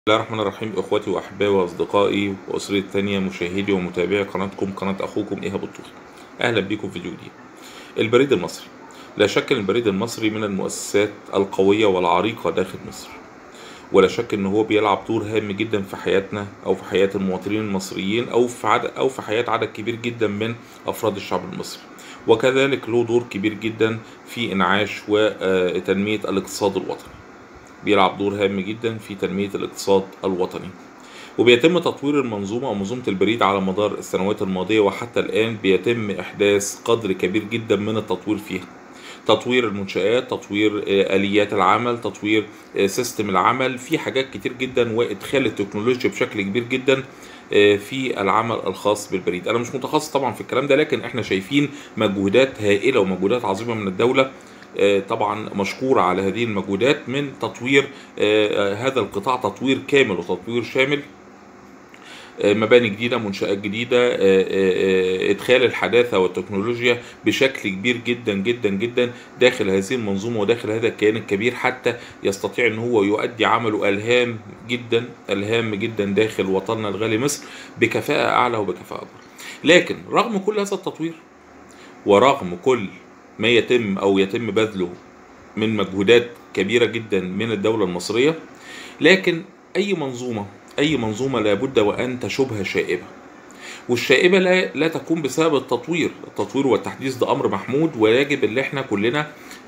بسم الله الرحمن الرحيم اخواتي واحبابي واصدقائي واسرتي التانية مشاهدي ومتابعي قناتكم قناة اخوكم ايهاب الطوخي اهلا بيكم في فيديو جديد البريد المصري لا شك ان البريد المصري من المؤسسات القوية والعريقة داخل مصر ولا شك ان هو بيلعب دور هام جدا في حياتنا او في حياة المواطنين المصريين او في عدد او في حياة عدد كبير جدا من افراد الشعب المصري وكذلك له دور كبير جدا في انعاش وتنمية الاقتصاد الوطني بيلعب دور هام جدا في تنمية الاقتصاد الوطني وبيتم تطوير المنظومة أو منظومة البريد على مدار السنوات الماضية وحتى الآن بيتم إحداث قدر كبير جدا من التطوير فيها تطوير المنشآت تطوير آليات العمل تطوير سيستم العمل في حاجات كتير جدا وإدخال التكنولوجيا بشكل كبير جدا في العمل الخاص بالبريد انا مش متخصص طبعا في الكلام ده لكن احنا شايفين مجهودات هائله ومجهودات عظيمه من الدوله طبعا مشكورة على هذه المجهودات من تطوير هذا القطاع تطوير كامل وتطوير شامل مباني جديدة منشآت جديدة إدخال الحداثة والتكنولوجيا بشكل كبير جدا جدا جدا داخل هذه المنظومة وداخل هذا الكيان الكبير حتى يستطيع أن هو يؤدي عمله ألهام جدا ألهام جدا داخل وطننا الغالي مصر بكفاءة أعلى وبكفاءة أكبر لكن رغم كل هذا التطوير ورغم كل ما يتم او يتم بذله من مجهودات كبيره جدا من الدوله المصريه لكن اي منظومه اي منظومه لابد وان تشوبها شائبه والشائبه لا لا تكون بسبب التطوير التطوير والتحديث ده امر محمود ويجب ان احنا كلنا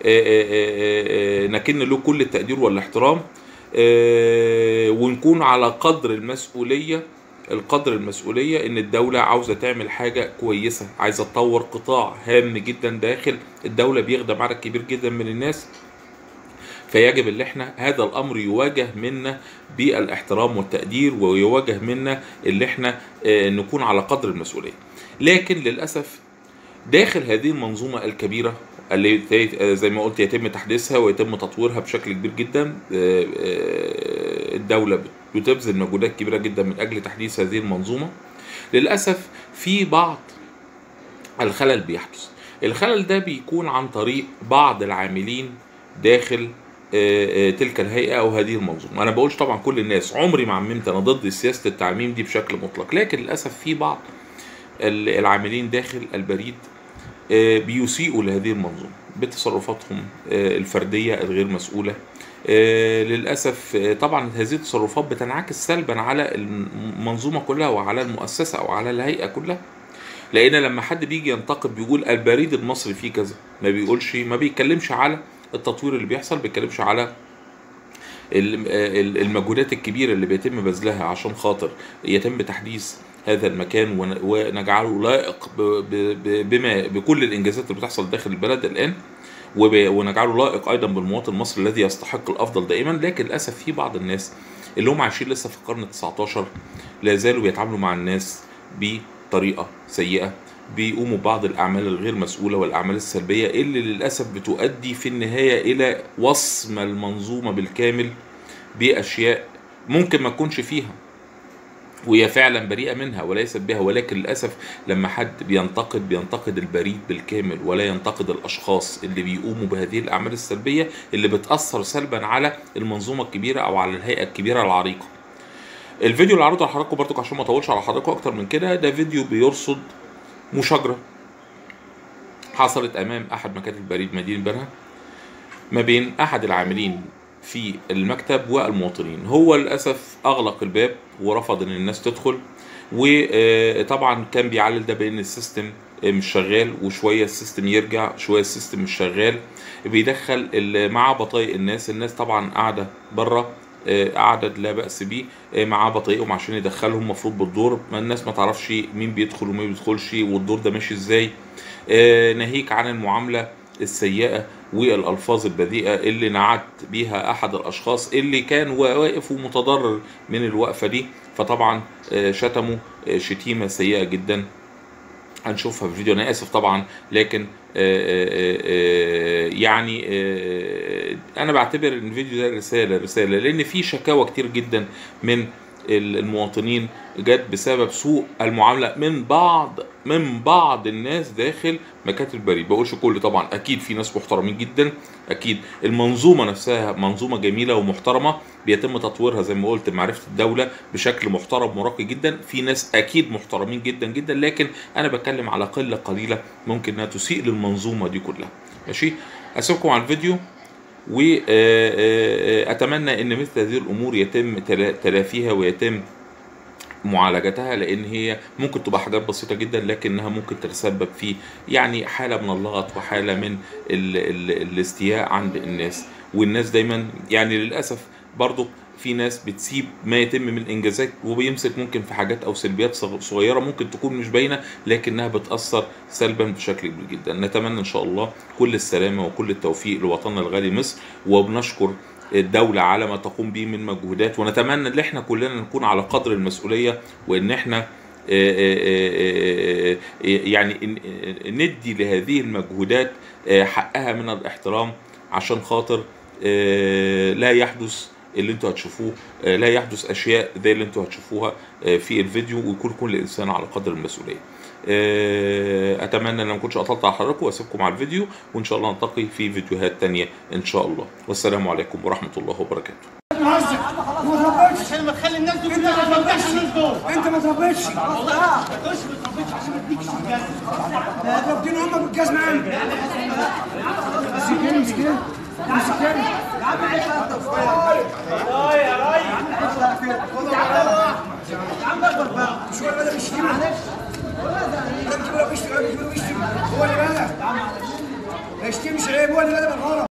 نكن له كل التقدير والاحترام ونكون على قدر المسؤوليه القدر المسؤولية ان الدولة عاوزة تعمل حاجة كويسة عايزة تطور قطاع هام جدا داخل الدولة بيخدم عدد كبير جدا من الناس فيجب ان احنا هذا الامر يواجه منا بالاحترام والتقدير ويواجه منا ان احنا نكون على قدر المسؤولية لكن للأسف داخل هذه المنظومة الكبيرة اللي زي ما قلت يتم تحديثها ويتم تطويرها بشكل كبير جدا الدولة بتبذل مجهودات كبيرة جدا من أجل تحديث هذه المنظومة للأسف في بعض الخلل بيحدث الخلل ده بيكون عن طريق بعض العاملين داخل تلك الهيئة أو هذه المنظومة أنا بقولش طبعا كل الناس عمري ما عممت أنا ضد سياسة التعميم دي بشكل مطلق لكن للأسف في بعض العاملين داخل البريد بيسيئوا لهذه المنظومة بتصرفاتهم الفردية الغير مسؤولة للأسف طبعا هذه التصرفات بتنعكس سلبا على المنظومة كلها وعلى المؤسسة أو على الهيئة كلها لأن لما حد بيجي ينتقد بيقول البريد المصري فيه كذا ما بيقولش ما بيتكلمش على التطوير اللي بيحصل بيتكلمش على المجهودات الكبيرة اللي بيتم بذلها عشان خاطر يتم تحديث هذا المكان ونجعله لائق بما بكل الانجازات اللي بتحصل داخل البلد الان ونجعله لائق ايضا بالمواطن المصري الذي يستحق الافضل دائما لكن للاسف في بعض الناس اللي هم عايشين لسه في القرن ال19 لا زالوا بيتعاملوا مع الناس بطريقه سيئه بيقوموا ببعض الاعمال الغير مسؤوله والاعمال السلبيه اللي للاسف بتؤدي في النهايه الى وصم المنظومه بالكامل باشياء ممكن ما تكونش فيها وهي فعلا بريئة منها وليست بها ولكن للأسف لما حد بينتقد بينتقد البريد بالكامل ولا ينتقد الأشخاص اللي بيقوموا بهذه الأعمال السلبية اللي بتأثر سلبا على المنظومة الكبيرة أو على الهيئة الكبيرة العريقة الفيديو اللي عرضه لحضراتكم برضو عشان ما اطولش على حضراتكم اكتر من كده ده فيديو بيرصد مشاجرة حصلت امام احد مكاتب البريد مدينة برها ما بين احد العاملين في المكتب والمواطنين هو للاسف اغلق الباب ورفض ان الناس تدخل وطبعا كان بيعلل ده بان السيستم مش شغال وشويه السيستم يرجع شويه السيستم مش شغال بيدخل مع بطايق الناس الناس طبعا قاعده بره عدد لا باس به معاه بطايقهم عشان يدخلهم المفروض بالدور ما الناس ما تعرفش مين بيدخل ومين بيدخلش والدور ده ماشي ازاي ناهيك عن المعامله السيئه والالفاظ البذيئه اللي نعت بيها احد الاشخاص اللي كان واقف ومتضرر من الوقفه دي فطبعا شتموا شتيمه سيئه جدا هنشوفها في فيديو انا اسف طبعا لكن يعني انا بعتبر ان الفيديو ده رساله رساله لان في شكاوى كتير جدا من ال- المواطنين جت بسبب سوء المعامله من بعض من بعض الناس داخل مكاتب البريد بقولش كل طبعا اكيد في ناس محترمين جدا اكيد المنظومه نفسها منظومه جميله ومحترمه بيتم تطويرها زي ما قلت معرفه الدوله بشكل محترم وراقي جدا في ناس اكيد محترمين جدا جدا لكن انا بتكلم على قله قليله ممكن انها تسيء للمنظومه دي كلها ماشي اسيبكم على الفيديو واتمنى ان مثل هذه الامور يتم تلا- تلافيها ويتم معالجتها لان هي ممكن تبقى حاجات بسيطه جدا لكنها ممكن تتسبب في يعني حاله من اللغط وحاله من ال ال الاستياء عند الناس والناس دايما يعني للاسف برضو في ناس بتسيب ما يتم من انجازات وبيمسك ممكن في حاجات او سلبيات صغ- صغيره ممكن تكون مش باينه لكنها بتاثر سلبا بشكل كبير جدا نتمنى ان شاء الله كل السلامه وكل التوفيق لوطننا الغالي مصر وبنشكر الدولة على ما تقوم به من مجهودات ونتمنى ان احنا كلنا نكون على قدر المسؤولية وان احنا آه، آه، آه، آه، يعني ن- ندي لهذه المجهودات آه، حقها من الاحترام عشان خاطر آه، لا يحدث اللي انتوا هتشوفوه آه، لا يحدث اشياء زي اللي انتوا هتشوفوها آه، في الفيديو ويكون كل انسان على قدر المسؤوليه آه، اتمنى ان ما كنتش قطعت على حضراتكم واسيبكم على الفيديو وان شاء الله نلتقي في فيديوهات تانية ان شاء الله والسلام عليكم ورحمه الله وبركاته مهزك ما تربيتش عشان ما تخلي الناس دول انت ما كلها ما تفتحش تربيتش الناس دول انت ما تربيتش ما تقولش ما تربيتش عشان ما تديكش الجزمه ربطين امك بالجزمه يا عم مسكين مسكين مسكين شو اللي بدأ يشتكي معلش انت بدأ يشتكي هو اللي بدأ يشتكي هو اللي بدأ يشتكي مش عيب هو اللي بدأ بالغلط